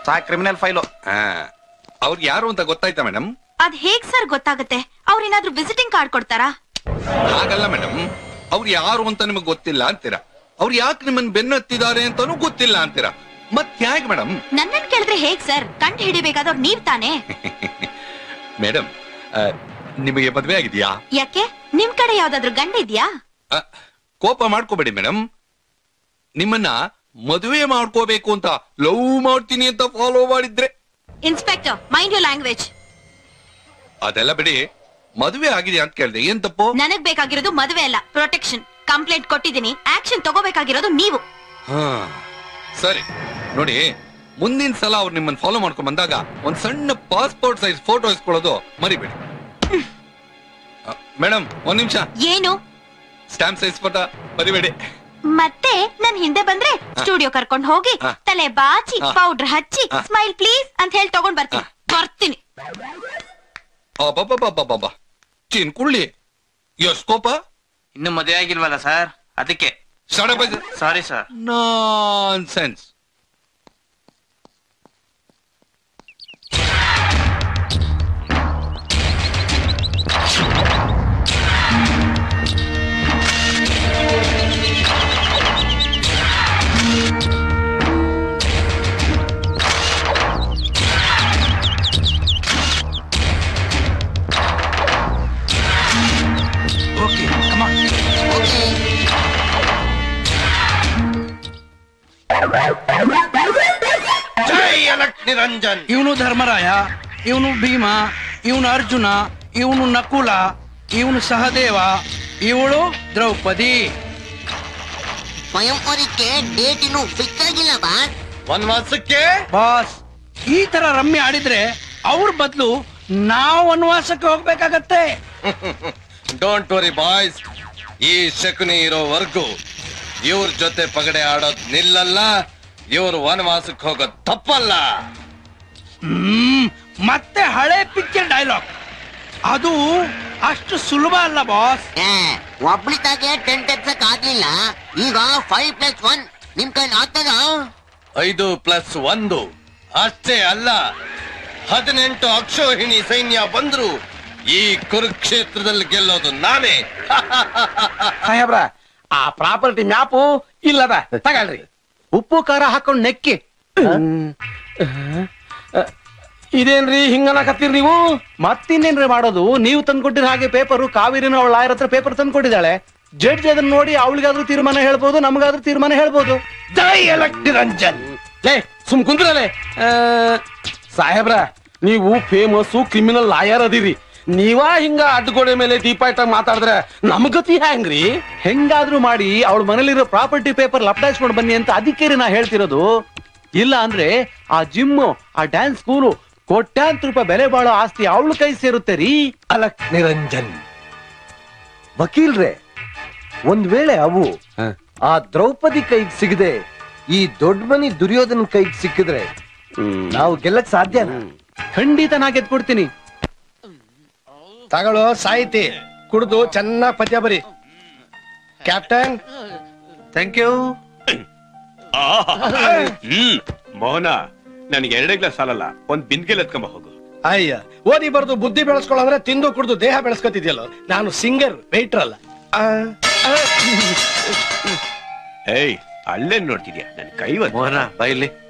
ಸಾ criminal file ಅವ್ರು ಯಾರು ಅಂತ ಗೊತ್ತಾಯ್ತಾ ಮೇಡಮ್ ಅದ್ ಹೇಗ್ ಸರ್ ಗೊತ್ತಾಗುತ್ತೆ ಅವ್ರೇನಾದ್ರೂ ವಿಸಿಟಿಂಗ್ ಕಾರ್ಡ್ ಕೊಡ್ತಾರಾ ಹಾಗಲ್ಲ ಮೇಡಮ್ ಅವ್ರು ಯಾರು ಅಂತ ನಿಮಗೆ ಗೊತ್ತಿಲ್ಲ ಅಂತೀರಾ ಅವ್ರು ಯಾಕೆ ನಿಮ್ಮನ್ನ ಬೆನ್ನತ್ತಿದ್ದಾರೆ ಅಂತಾನೂ ಗೊತ್ತಿಲ್ಲ ಅಂತೀರಾ ಮತ್ ಹೇಗೆ ಮೇಡಮ್ ನನ್ನನ್ ಕೇಳಿದ್ರೆ ಹೇಗ್ ಸರ್ ಕಂಡು ಹಿಡಿಬೇಕಾದವ್ರು ನೀವ್ ತಾನೇ ಮೇಡಮ್ ನಿಮಗೆ ಮದ್ವೆ ಆಗಿದ್ಯಾ ಯಾಕೆ ನಿಮ್ ಕಡೆ ಯಾವ್ದಾದ್ರು ಗಂಡ ಇದ್ಯಾ ಆ, ಕೋಪ ಮಾಡ್ಕೋಬೇಡಿ ಮೇಡಮ್ ನಿಮ್ಮನ್ನ ಮದುವೆ ಮಾಡ್ಕೋಬೇಕು ಅಂತ ಲವ್ ಮಾಡ್ತೀನಿ ಅಂತ ಫಾಲೋ ಮಾಡಿದ್ರೆ ಇನ್ಸ್ಪೆಕ್ಟರ್ ಮೈಂಡ್ ಯು ಲ್ಯಾಂಗ್ವೇಜ್ ಅದೆಲ್ಲ ಬಿಡಿ ಮದುವೆ ಆಗಿದೆ ಅಂತ ಕೇಳಿದೆ ಏನ್ ತಪ್ಪು ನನಗ್ ಬೇಕಾಗಿರೋದು ಮದುವೆ ಅಲ್ಲ ಪ್ರೊಟೆಕ್ಷನ್ ಕಂಪ್ಲೇಂಟ್ ಕೊಟ್ಟಿದ್ದೀನಿ ಆಕ್ಷನ್ ತಗೋಬೇಕಾಗಿರೋದು ನೀವು ಹಾ ಸರಿ ನೋಡಿ ಮುಂದಿನ ಸಲ ಅವ್ರು ನಿಮ್ಮನ್ನ ಫಾಲೋ ಮಾಡ್ಕೊಂಡ್ ಬಂದಾಗ ಒಂದ್ ಸಣ್ಣ ಪಾಸ್ಪೋರ್ಟ್ ಸೈಜ್ ಫೋಟೋ ಇಸ್ಕೊಳ್ಳೋದು ಮರಿಬೇಡಿ ಮೇಡಮ್ ಒಂದ್ ನಿಮಿಷ ಏನು ಸ್ಟಾಂಪ್ ಸೈಜ್ ಫೋಟೋ ಮರಿಬೇಡಿ ಮತ್ತೆ ನನ್ ಹಿಂದೆ ಬಂದ್ರೆ ಸ್ಟುಡಿಯೋ ಕರ್ಕೊಂಡ್ ಹೋಗಿ ಹಾ. ತಲೆ ಬಾಚಿ ಹಾ. ಪೌಡರ್ ಹಚ್ಚಿ ಹಾ. ಸ್ಮೈಲ್ ಪ್ಲೀಸ್ ಅಂತ ಹೇಳಿ ತಗೊಂಡ್ ಬರ್ತೀನಿ ಬರ್ತೀನಿ ಅಬ್ಬಬ್ಬಬ್ಬಬ್ಬಬ್ಬ ಚೀನ್ ಕುಳ್ಳಿ ಎಷ್ಟ್ ಕೋಪ ಇನ್ನು ಮದುವೆ ಆಗಿಲ್ವಲ್ಲ ಸರ್ ಅದಕ್ಕೆ sorry sir nonsense okay come on ಜೈ ಅಲಕ್ ನಿರಂಜನ್ ಇವನು ಧರ್ಮರಾಯ ಇವನು ಭೀಮ ಇವನು ಅರ್ಜುನ ಇವನು ನಕುಲ ಇವನು ಸಹದೇವ ಇವಳು ದ್ರೌಪದಿ ಸ್ವಯಂವರಕ್ಕೆ ಡೇಟ್ ಇನ್ನು ಫಿಕ್ಸ್ ಆಗಿಲ್ಲ ಬಾಸ್ ವನವಾಸಕ್ಕೆ ಬಾಸ್ ಈ ತರ ರಮ್ಯ ಆಡಿದ್ರೆ ಅವ್ರ ಬದಲು ನಾವು ವನವಾಸಕ್ಕೆ ಹೋಗ್ಬೇಕಾಗತ್ತೆ ಡೋಂಟ್ ವರಿ ಬಾಯ್ಸ್ ಈ ಶಕುನಿ ಇರೋವರೆಗೂ ಇವ್ರ ಜೊತೆ ಪಗಡೆ ಆಡೋದ್ ನಿಲ್ಲಲ್ಲ ಇವ್ರು ವನವಾಸಕ್ಕೆ ಹೋಗೋದ್ ತಪ್ಪಲ್ಲ ಹ್ಮ್ ಮತ್ತೆ ಹಳೆ ಪಿಕ್ಚರ್ ಡೈಲಾಗ್ ಅದು ಅಷ್ಟು ಸುಲಭ ಅಲ್ಲ ಬಾಸ್ ಒಬ್ಳಿತಾಗೆ ಟೆನ್ ತೆಗ್ಸಕ್ ಆಗ್ಲಿಲ್ಲ ಈಗ ಫೈವ್ ಪ್ಲಸ್ ಒನ್ ನಿಮ್ ಕೈಲಿ ಆಗ್ತದ ಐದು ಪ್ಲಸ್ ಒಂದು ಅಷ್ಟೇ ಅಲ್ಲ ಹದಿನೆಂಟು ಅಕ್ಷೋಹಿಣಿ ಸೈನ್ಯ ಬಂದ್ರು ಈ ಕುರುಕ್ಷೇತ್ರದಲ್ಲಿ ಗೆಲ್ಲೋದು ನಾನೇ ಸಾಹೇಬ್ರ ಆ ಪ್ರಾಪರ್ಟಿ ಮ್ಯಾಪು ಇಲ್ಲದ ತಗೊಳ್ರಿ ಉಪ್ಪು ಖಾರ ಹಾಕೊಂಡ್ ನೆಕ್ಕಿ ಇದೇನ್ರಿ ಹಿಂಗನಕತ್ತೀರಿ ನೀವು ಮತ್ತಿನ್ನೇನ್ರಿ ಮಾಡೋದು ನೀವು ತಂದ್ಕೊಟ್ಟಿರ ಹಾಗೆ ಪೇಪರು ಕಾವೇರಿನ ಅವಳ ಲಾಯರ್ ಹತ್ರ ಪೇಪರ್ ತಂದ್ಕೊಟ್ಟಿದ್ದಾಳೆ ಜಡ್ಜ್ ಅದನ್ನ ನೋಡಿ ಅವಳಿಗಾದ್ರೂ ತೀರ್ಮಾನ ಹೇಳ್ಬೋದು ನಮಗಾದ್ರೂ ತೀರ್ಮಾನ ಹೇಳ್ಬೋದು ಜೈ ಎಲಕ್ ನಿರಂಜನ್ ಲೇ ಸುಮ್ ಕುಂದ್ರಲೆ ಸಾಹೇಬ್ರ ನೀವು ಫೇಮಸ್ ಕ್ರಿಮಿನಲ್ ಲಾಯರ್ ಅದಿರಿ ನೀವಾ ಹಿಂಗ ಅಡ್ಡಗೋಡೆ ಮೇಲೆ ದೀಪ ಇಟ್ಟಾಗ ಮಾತಾಡಿದ್ರೆ ನಮ್ಗತಿ ಹೆಂಗ್ರಿ ಹೆಂಗಾದ್ರೂ ಮಾಡಿ ಅವಳ ಮನೇಲಿರೋ ಪ್ರಾಪರ್ಟಿ ಪೇಪರ್ ಲಪ್ಟಾಯಿಸ್ಕೊಂಡು ಬನ್ನಿ ಅಂತ ಅದಕ್ಕೆ ನಾ ಹೇಳ್ತಿರೋದು ಇಲ್ಲ ಅಂದ್ರೆ ಆ ಜಿಮ್ಮು ಆ ಡ್ಯಾನ್ಸ್ ಸ್ಕೂಲು ಕೋಟ್ಯಾಂತರ ರೂಪಾಯಿ ಬೆಲೆ ಬಾಳೋ ಆಸ್ತಿ ಅವಳ ಕೈ ಸೇರುತ್ತೆ ರೀ ಅಲಕ್ ನಿರಂಜನ್ ವಕೀಲ್ರೆ ಒಂದ್ ವೇಳೆ ಅವು ಆ ದ್ರೌಪದಿ ಕೈಗೆ ಸಿಗದೆ ಈ ದೊಡ್ಡ ಮನಿ ದುರ್ಯೋಧನ ಕೈಗೆ ಸಿಕ್ಕಿದ್ರೆ ನಾವು ಗೆಲ್ಲಕ್ ಸಾಧ್ಯನಾ ಖಂಡಿತ ನಾ ಗೆದ್ಕೊಡ್ತೀನಿ ತಗೊಳ್ಳೋ ಸಾಹಿತಿ ಕುಡ್ದು ಚೆನ್ನಾಗ್ ಪದ್ಯ ಬರಿ captain thank you hmm Mohana ನನಗೆ ಎರಡೇ ಗ್ಲಾಸ್ ಸಾಲಲ್ಲ ಒಂದ್ ಬಿಂದ್ಗೆಲ್ ಎತ್ಕೊಂಬ ಹೋಗು ಅಯ್ಯ ಓದಿ ಬರ್ದು ಬುದ್ಧಿ ಬೆಳೆಸ್ಕೊಳ್ಳಂದ್ರೆ ತಿಂದು ಕುಡ್ದು ದೇಹ ಬೆಳೆಸ್ಕೊತಿದ್ಯಲ್ಲ ನಾನು ಸಿಂಗರ್ ವೇಟ್ರ್ ಅಲ್ಲ ಆ, ಆ, ಏಯ್ ಅಲ್ಲೇನ್ ನೋಡ್ತಿದ್ಯಾ ನನ್ ಕೈ ಮೋಹನ ಬೈಲಿ